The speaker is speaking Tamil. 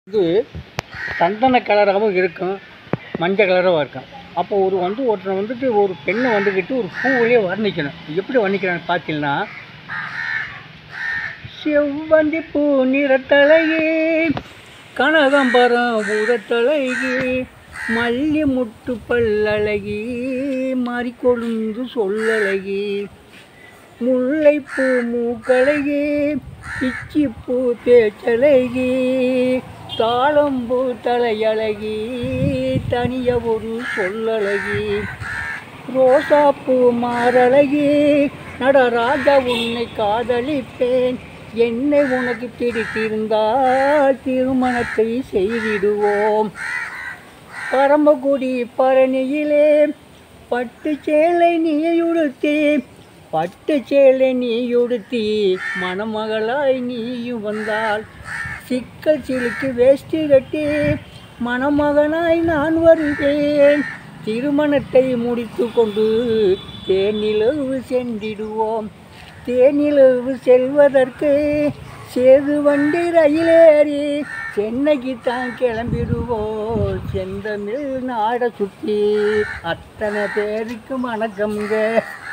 இது சந்தன கலராகவும் இருக்கும் மஞ்சள் கலராகவும் இருக்கும் அப்போ ஒரு வந்து ஒருத்தன் வந்துட்டு ஒரு பெண்ணை வந்துக்கிட்டு ஒரு பூவிலே வர்ணிக்கணும் எப்படி வர்ணிக்கிறான்னு பார்த்தீங்கன்னா செவ்வந்தி பூ நிறத்தழகி கனகம்பரம் உரத்தழகி மல்லி முட்டு பல்லழகி மாறிக்கொழுந்து சொல்லழகி முல்லைப்பூ மூக்கழகி பிச்சிப்பூ பேச்சழகி தாளம்பூ தலையழகி தனிய ஒரு சொல்லழகி ரோசாப்பூ மாரழகி நடராஜா உன்னை காதலிப்பேன் என்னை உனக்கு பிடித்திருந்தால் திருமணத்தை செய்திடுவோம் பரமக்குடி பரணியிலே பட்டு சேலை நீயுடுத்தி பட்டு சேலை நீயுடுத்தி மணமகளாய் நீயும் வந்தால் சிக்கல் சிலுக்கு வேஷ்டி கட்டி மணமகனாய் நான் வருவேன் திருமணத்தை முடித்து கொண்டு தேனிலவு சென்றிடுவோம் தேனிலவு செல்வதற்கு சேது வண்டி ரயிலேறி சென்னைக்கு தான் கிளம்பிடுவோம் செந்தமிழ் நாடை சுற்றி அத்தனை பேருக்கு வணக்கம்ங்க